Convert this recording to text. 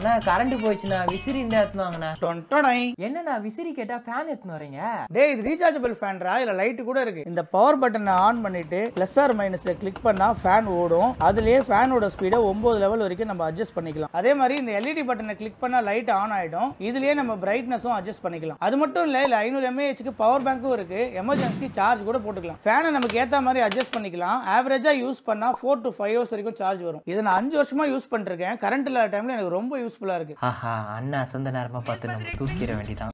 அண்ணா current போயிடுச்சுண்ணா விசிறி இந்த எடுத்துன்னு வாங்கண்ணா டொன்டொடை. என்னண்ணா விசிறி கேட்டா ஃபேன் எடுத்துன்னு வரீங்க டேய் இது ரீசார்ஜபிள் ஃபேன்ரா இதுல லைட் கூட இருக்கு இந்த பவர் பட்டனை ஆன் பண்ணிட்டு பிளஸ் ஆர் மைனஸ் கிளிக் பண்ணா ஃபேன் ஓடும் அதுலயே ஃபேனோட ஸ்பீடை ஒன்பது லெவல் வரைக்கும் நம்ம அட்ஜஸ்ட் பண்ணிக்கலாம் அதே மாதிரி இந்த எல்இடி பட்டனை கிளிக் பண்ணா லைட் ஆன் ஆயிடும் இதுலயே நம்ம பிரைட்னஸும் அட்ஜஸ்ட் பண்ணிக்கலாம் அது மட்டும் இல்ல இல்ல ஐநூறு எம்ஏஹெச்க்கு பவர் பேங்க்கும் இருக்கு எமர்ஜென்சிக்கு சார்ஜ் கூட போட்டுக்கலாம் ஃபேனை நமக்கு ஏத்த மாதிரி அட்ஜஸ்ட் பண்ணிக்கலாம் ஆவரேஜா யூஸ் பண்ணா ஃபோர் டு ஃபைவ் ஹவர்ஸ் வரைக்கும் சார்ஜ் வரும் இதை நான் அஞ்சு வருஷமா யூஸ் பண்ணிருக்கேன் கரண்ட் இல்லாத டைம்ல எனக்கு ரொம்ப யூஸ்ஃபுல்லா இருக்கு ஆஹா அண்ணா அசந்த நேரமா பார்த்து நம்ம தூக்கிட வேண்டியதான்